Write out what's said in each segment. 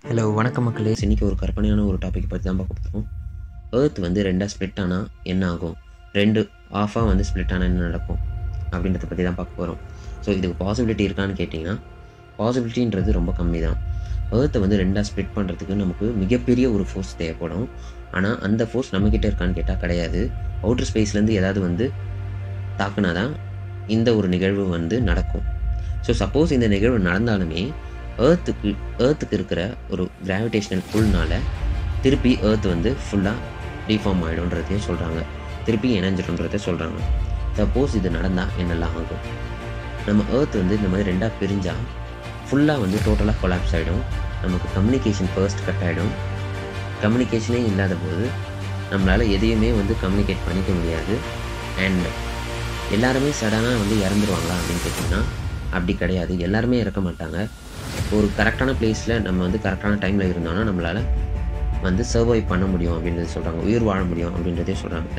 hello வணக்கம் மக்களே இன்னைக்கு ஒரு கற்பனையான ஒரு டாபிக் பற்றி தான் பார்க்க போகிறோம் ஏர்த் வந்து ரெண்டாக ஸ்ப்ளிட் ஆனால் என்ன ஆகும் ரெண்டு ஆஃபாக வந்து ஸ்ப்ளிட் ஆனால் என்ன நடக்கும் அப்படின்றத பற்றி தான் பார்க்க போகிறோம் ஸோ இதுக்கு பாசிபிலிட்டி இருக்கான்னு கேட்டிங்கன்னா பாசிபிலிட்டின்றது ரொம்ப கம்மி தான் ஏர்த்தை வந்து ரெண்டாக ஸ்ப்ளிட் பண்ணுறதுக்கு நமக்கு மிகப்பெரிய ஒரு ஃபோர்ஸ் தேவைப்படும் ஆனால் அந்த ஃபோர்ஸ் நம்மக்கிட்ட இருக்கான்னு கேட்டால் கிடையாது அவுட்டர் ஸ்பேஸ்லேருந்து ஏதாவது வந்து தாக்குனா தான் இந்த ஒரு நிகழ்வு வந்து நடக்கும் ஸோ சப்போஸ் இந்த நிகழ்வு நடந்தாலுமே ஏர்த்துக்கு ஏர்த்துக்கு இருக்கிற ஒரு கிராவிடேஷனல் புல்னால திருப்பி ஏர்த் வந்து ஃபுல்லாக டிஃபார்ம் ஆகிடும்ன்றதையும் சொல்கிறாங்க திருப்பி இணைஞ்சிடும்ன்றதை சொல்கிறாங்க சப்போஸ் இது நடந்தால் என்னெல்லாம் ஆகும் நம்ம ஏர்த் வந்து இந்த மாதிரி ரெண்டாக பிரிஞ்சால் ஃபுல்லாக வந்து டோட்டலாக கொலாப்ஸ் ஆகிடும் நமக்கு கம்யூனிகேஷன் ஃபர்ஸ்ட் கட் ஆகிடும் கம்யூனிகேஷனே இல்லாத போது நம்மளால் எதையுமே வந்து கம்யூனிகேட் பண்ணிக்க முடியாது அண்ட் எல்லாருமே சடனாக வந்து இறந்துருவாங்களா அப்படின்னு கேட்டிங்கன்னா அப்படி கிடையாது எல்லாருமே இறக்க மாட்டாங்க ஒரு கரெக்டான பிளேஸில் நம்ம வந்து கரெக்டான டைமில் இருந்தோம்னா நம்மளால் வந்து சர்வை பண்ண முடியும் அப்படின்றது சொல்கிறாங்க உயிர் வாழ முடியும் அப்படின்றதே சொல்கிறாங்க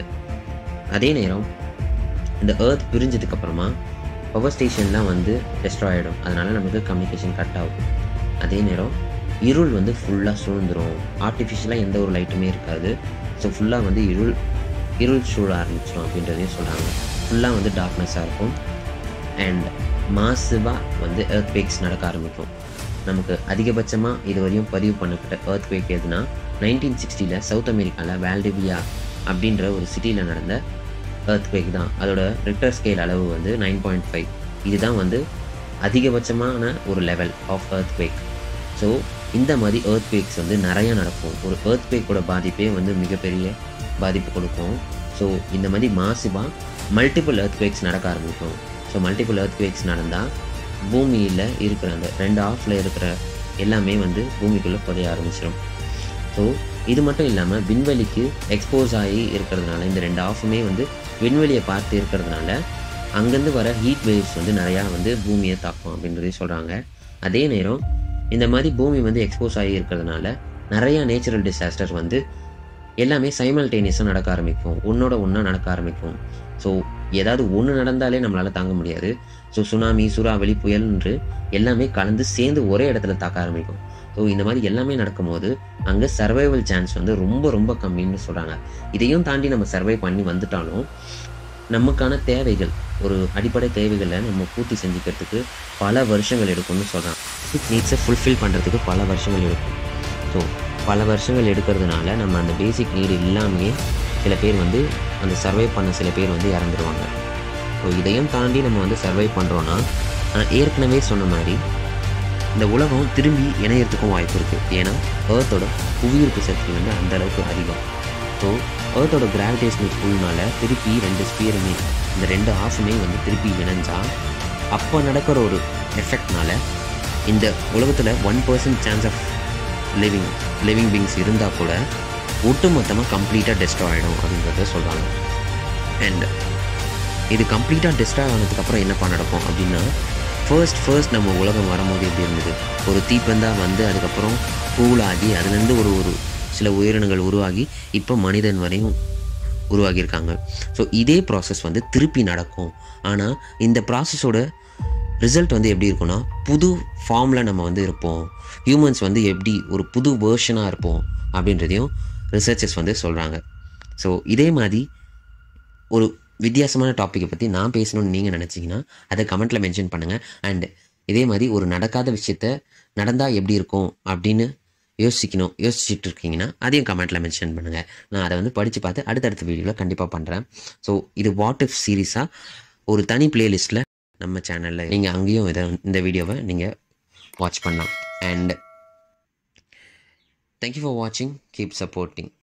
அதே நேரம் இந்த ஏர்த் பிரிஞ்சதுக்கப்புறமா பவர் ஸ்டேஷன்லாம் வந்து டெஸ்ட்ராய் ஆகிடும் அதனால் நமக்கு கம்யூனிகேஷன் கட் ஆகும் அதே நேரம் இருள் வந்து ஃபுல்லாக சூழ்ந்துரும் ஆர்டிஃபிஷியலாக எந்த ஒரு லைட்டுமே இருக்காது ஸோ ஃபுல்லாக வந்து இருள் இருள் சூழ ஆரம்பிச்சிடும் அப்படின்றதையும் சொல்கிறாங்க ஃபுல்லாக வந்து டார்க்னஸாக இருக்கும் அண்ட் மாசிவாக வந்து எர்த் வேக்ஸ் நடக்க ஆரம்பிக்கும் நமக்கு அதிகபட்சமாக இது வரையும் பதிவு பண்ணப்பட்ட எர்த் வேக் எதுனா நைன்டீன் சிக்ஸ்டியில் சவுத் அமெரிக்காவில் வேல்டிவியா அப்படின்ற ஒரு சிட்டியில் நடந்த எர்த் வேக் தான் அதோட ரிக்டர் ஸ்கேல் அளவு வந்து நைன் பாயிண்ட் ஃபைவ் இதுதான் வந்து அதிகபட்சமான ஒரு level of earthquake so இந்த மாதிரி எர்த் வேக்ஸ் வந்து நிறையா நடக்கும் ஒரு எர்த் வேக்கோட பாதிப்பே வந்து மிகப்பெரிய பாதிப்பு கொடுக்கும் ஸோ இந்த மாதிரி மாசிவாக மல்டிபிள் எர்த் வேக்ஸ் நடக்க ஆரம்பிக்கும் ஸோ மல்டிபிள் எர்த் வேக்ஸ் நடந்தால் பூமியில் இருக்கிற அந்த ரெண்டு ஆஃபில் இருக்கிற எல்லாமே வந்து பூமிக்குள்ளே புதைய ஆரம்பிச்சிடும் ஸோ இது மட்டும் இல்லாமல் விண்வெளிக்கு எக்ஸ்போஸ் ஆகி இருக்கிறதுனால இந்த ரெண்டு ஆஃபுமே வந்து விண்வெளியை பார்த்து இருக்கிறதுனால அங்கேருந்து வர ஹீட் வேவ்ஸ் வந்து நிறையா வந்து பூமியை தாக்கும் அப்படின்றதே சொல்கிறாங்க அதே நேரம் இந்த மாதிரி பூமி வந்து எக்ஸ்போஸ் ஆகி இருக்கிறதுனால நிறையா நேச்சுரல் டிசாஸ்டர் வந்து எல்லாமே சைமல்டேனியஸாக நடக்க ஆரம்பிக்கும் ஒன்றோட ஒன்றா நடக்க ஆரம்பிக்கும் ஸோ ஏதாவது ஒன்று நடந்தாலே நம்மளால் தாங்க முடியாது ஸோ சுனாமி சூறாவளி புயல்ன்று எல்லாமே கலந்து சேர்ந்து ஒரே இடத்துல தாக்க ஆரம்பிக்கும் ஸோ இந்த மாதிரி எல்லாமே நடக்கும்போது அங்கே சர்வைவல் சான்ஸ் வந்து ரொம்ப ரொம்ப கம்மின்னு சொல்கிறாங்க இதையும் தாண்டி நம்ம சர்வை பண்ணி வந்துட்டாலும் நமக்கான தேவைகள் ஒரு அடிப்படை தேவைகளை நம்ம பூர்த்தி செஞ்சுக்கிறதுக்கு பல வருஷங்கள் எடுக்கும்னு சொல்கிறாங்க நீட்ஸை ஃபுல்ஃபில் பண்ணுறதுக்கு பல வருஷங்கள் எடுக்கும் ஸோ பல வருஷங்கள் எடுக்கிறதுனால நம்ம அந்த பேசிக் நீடு இல்லாமையே சில பேர் வந்து அந்த சர்வை பண்ண சில பேர் வந்து இறந்துருவாங்க ஸோ இதையும் தாண்டி நம்ம வந்து சர்வை பண்ணுறோன்னா நான் ஏற்கனவே சொன்ன மாதிரி இந்த உலகம் திரும்பி இணையறதுக்கும் வாய்ப்பு இருக்குது ஏன்னா ஏர்த்தோட புவியீர்ப்பு சக்தி வந்து அந்த அளவுக்கு அதிகம் ஸோ ஏர்த்தோட கிராவிடேஷனல் புல்னால திருப்பி ரெண்டு ஸ்பியருமே இந்த ரெண்டு ஆஃபுமே வந்து திருப்பி இணைஞ்சா அப்போ நடக்கிற ஒரு எஃபெக்ட்னால இந்த உலகத்தில் one percent chance of living living beings இருந்தால் கூட ஒட்டுமொத்தமாக கம்ப்ளீட்டாக டெஸ்ட்ராய் ஆகிடும் அப்படின்றத சொல்கிறாங்க அண்ட் இது கம்ப்ளீட்டாக டெஸ்ட்ராய் ஆனதுக்கப்புறம் என்னப்பா நடக்கும் அப்படின்னா ஃபர்ஸ்ட் ஃபர்ஸ்ட் நம்ம உலகம் வரும்போது எப்படி இருந்தது ஒரு தீப்பந்தா வந்து அதுக்கப்புறம் கூலாகி அதுலேருந்து ஒரு ஒரு சில உயிரினங்கள் உருவாகி இப்போ மனிதன் வரையும் உருவாகியிருக்காங்க ஸோ இதே ப்ராசஸ் வந்து திருப்பி நடக்கும் ஆனால் இந்த ப்ராசஸோட ரிசல்ட் வந்து எப்படி இருக்கும்னா புது ஃபார்மில் நம்ம வந்து இருப்போம் ஹியூமன்ஸ் வந்து எப்படி ஒரு புது வேர்ஷனாக இருப்போம் அப்படின்றதையும் ரிசர்ச்சர்ஸ் வந்து சொல்கிறாங்க ஸோ இதே மாதிரி ஒரு வித்தியாசமான டாப்பிக்கை பற்றி நான் பேசணும்னு நீங்கள் நினச்சிங்கன்னா அதை கமெண்ட்டில் மென்ஷன் பண்ணுங்கள் அண்ட் இதே மாதிரி ஒரு நடக்காத விஷயத்த நடந்தால் எப்படி இருக்கும் அப்படின்னு யோசிக்கணும் யோசிச்சுட்டு இருக்கீங்கன்னா அதையும் கமெண்ட்டில் மென்ஷன் பண்ணுங்கள் நான் அதை வந்து படித்து பார்த்து அடுத்தடுத்த வீடியோவில் கண்டிப்பாக பண்ணுறேன் ஸோ இது வாட் இஃப் சீரீஸாக ஒரு தனி பிளேலிஸ்ட்டில் நம்ம சேனலில் நீங்கள் அங்கேயும் இதை இந்த வீடியோவை நீங்கள் வாட்ச் பண்ணலாம் அண்ட் தேங்க்யூ ஃபார் வாட்சிங் கீப் சப்போர்ட்டிங்